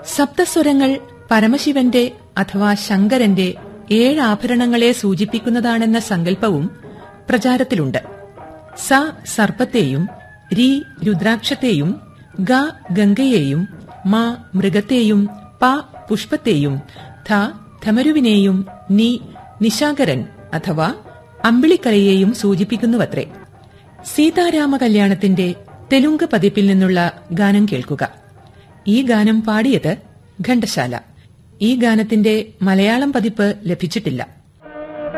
സപ്തസ്വരങ്ങൾ പരമശിവന്റെ അഥവാ ശങ്കരന്റെ ഏഴ് ആഭരണങ്ങളെ സൂചിപ്പിക്കുന്നതാണെന്ന സങ്കല്പവും പ്രചാരത്തിലുണ്ട് സ സർപ്പത്തെയും രി രുദ്രാക്ഷത്തെയും ഗ ഗംഗയെയും മ മൃഗത്തെയും പ പുഷ്പത്തെയും ധ ധമരുവിനെയും നി നിശാകരൻ അഥവാ അമ്പിളിക്കലയെയും സൂചിപ്പിക്കുന്നുവത്രേ സീതാരാമ കല്യാണത്തിന്റെ തെലുങ്ക് പതിപ്പിൽ നിന്നുള്ള ഗാനം കേൾക്കുക ഈ ഗാനം പാടിയത് ഘണ്ടശാല ഈ ഗാനത്തിന്റെ മലയാളം പതിപ്പ് ലഭിച്ചിട്ടില്ല